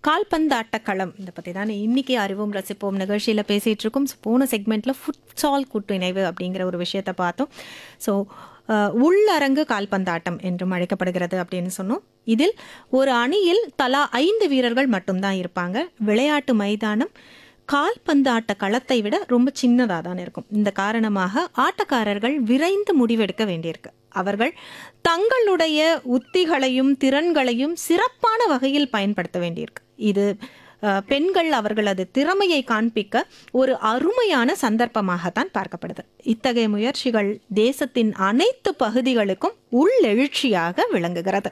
கால்பந்தாட்ட களம் இதை பற்றி தான் இன்னைக்கு அறிவோம் ரசிப்போம் நிகழ்ச்சியில் பேசிகிட்டு இருக்கோம் So, போன செக்மெண்ட்டில் ஃபுட்சால் கூட்டிணைவு அப்படிங்கிற ஒரு விஷயத்தை பார்த்தோம் ஸோ உள்ளரங்கு கால்பந்தாட்டம் என்றும் அழைக்கப்படுகிறது அப்படின்னு சொன்னோம் இதில் ஒரு அணியில் தலா ஐந்து வீரர்கள் மட்டும்தான் இருப்பாங்க விளையாட்டு மைதானம் கால்பந்தாட்ட களத்தை விட ரொம்ப சின்னதாக தான் இருக்கும் இந்த காரணமாக ஆட்டக்காரர்கள் விரைந்து முடிவெடுக்க வேண்டியிருக்கு அவர்கள் தங்களுடைய உத்திகளையும் திறன்களையும் சிறப்பான வகையில் பயன்படுத்த வேண்டியிருக்கு இது அஹ், பெண்கள் அவர்களது திறமையை காண்பிக்க ஒரு அருமையான சந்தர்ப்பமாகத்தான் பார்க்கப்படுது இத்தகைய முயற்சிகள் தேசத்தின் அனைத்து பகுதிகளுக்கும் உள்ளெழுச்சியாக விளங்குகிறது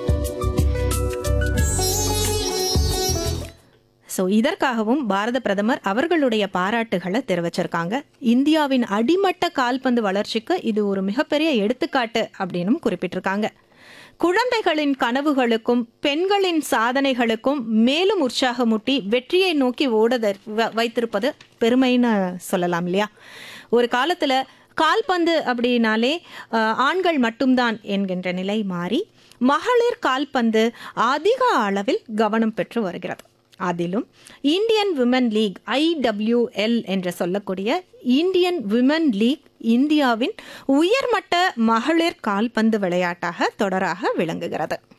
ஸோ இதற்காகவும் பாரத பிரதமர் அவர்களுடைய பாராட்டுகளை தெரிவிச்சிருக்காங்க இந்தியாவின் அடிமட்ட கால்பந்து வளர்ச்சிக்கு இது ஒரு மிகப்பெரிய எடுத்துக்காட்டு அப்படின்னும் குறிப்பிட்டிருக்காங்க குழந்தைகளின் கனவுகளுக்கும் பெண்களின் சாதனைகளுக்கும் மேலும் உற்சாகமூட்டி வெற்றியை நோக்கி ஓட த- வ- வைத்திருப்பது பெருமைன்னு சொல்லலாம் இல்லையா ஒரு காலத்துல கால்பந்து அப்படின்னாலே அஹ், ஆண்கள் மட்டும்தான் என்கின்ற நிலை மாறி மகளிர் கால்பந்து அதிக அளவில் கவனம் பெற்று வருகிறது அதிலும் இந்தியன் விமன் லீக் ஐடபிள்யூஎல் என்று சொல்லக்கூடிய இந்தியன் விமன் லீக் இந்தியாவின் உயர்மட்ட மகளிர் கால்பந்து விளையாட்டாக தொடராக விளங்குகிறது